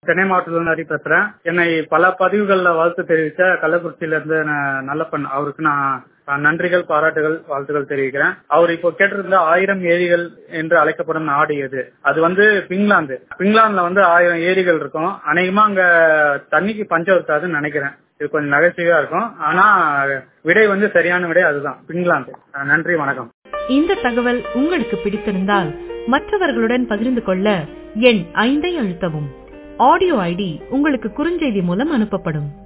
சென்னை மாவட்டத்துல ஹரி பேசுறேன் என்னை பல பதிவுகள்ல வாழ்த்து தெரிவித்த கள்ளக்குறிச்சியில இருந்து நான் நல்லப்பன் அவருக்கு நான் நன்றிகள் பாராட்டுகள் வாழ்த்துக்கள் தெரிவிக்கிறேன் அவர் இப்போ கேட்டிருந்த ஆயிரம் ஏரிகள் என்று அழைக்கப்படும் நாடு எது அது வந்து பின்லாந்து பின்லாந்துல வந்து ஆயிரம் ஏரிகள் இருக்கும் அநேகமா அங்க தண்ணிக்கு பஞ்சம் இருக்காதுன்னு நினைக்கிறேன் இது கொஞ்சம் நகைச்சுவையா இருக்கும் ஆனா விடை வந்து சரியான விடை அதுதான் பின்லாந்து நன்றி வணக்கம் இந்த தகவல் உங்களுக்கு பிடித்திருந்தால் மற்றவர்களுடன் பகிர்ந்து கொள்ள எண் ஐந்தை அழுத்தவும் ஆடியோ ஐடி உங்களுக்கு குறுஞ்செய்தி மூலம் அனுப்பப்படும்